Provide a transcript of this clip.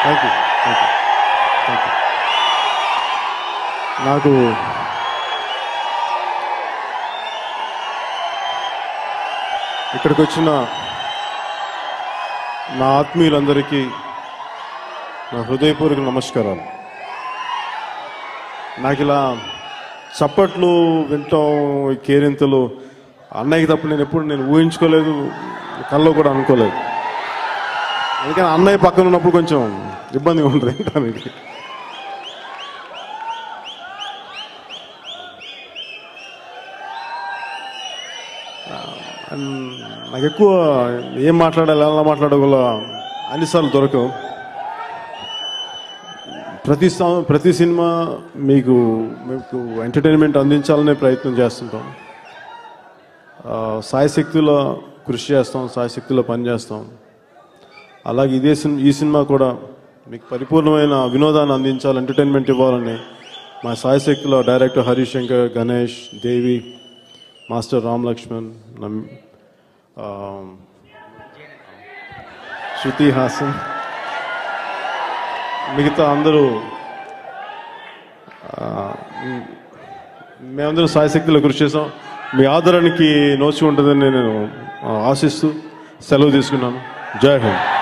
thank you thank you thank you నాకు ఇక్కడికి వచ్చిన నా ఆత్మీయులందరికీ నా హృదయపూర్వక నమస్కారాలు నాకు ఇలా చప్పట్లు వింటాం ఈ కేరింతలు అన్నయ్యకి తప్ప నేను ఎప్పుడు నేను ఊహించుకోలేదు కల్లో కూడా అనుకోలేదు అందుకని అన్నయ్య పక్కన ఉన్నప్పుడు కొంచెం ఇబ్బందిగా ఉంటుంది వినడానికి అండ్ నాకు ఎక్కువ ఏం మాట్లాడాలి ఎలా మాట్లాడగల అన్నిసార్లు దొరకవు ప్రతి సం- ప్రతి సినిమా మీకు మీకు ఎంటర్టైన్మెంట్ అందించాలనే ప్రయత్నం చేస్తుంటాం ఆ, సాయశక్తిలో కృషి చేస్తాం సాయశక్తిలో పనిచేస్తాం అలాగే ఇదే సినిమా ఈ సినిమా కూడా మీకు పరిపూర్ణమైన వినోదాన్ని అందించాలి ఎంటర్టైన్మెంట్ ఇవ్వాలని మా సాయశక్తిలో డైరెక్టర్ హరీష్ శంకర్ గణేష్ దేవి మాస్టర్ రామ్ లక్ష్మణ్ నమ్ ఆ, శృతి హాసన్ మిగతా అందరూ ఆ, మ్, మేమందరం సాయశక్తిలో కృషి చేసాం మీ ఆదరణకి నోచి ఉంటుందని నేను ఆ, ఆశిస్తూ సెలవు తీసుకున్నాను జై హింద్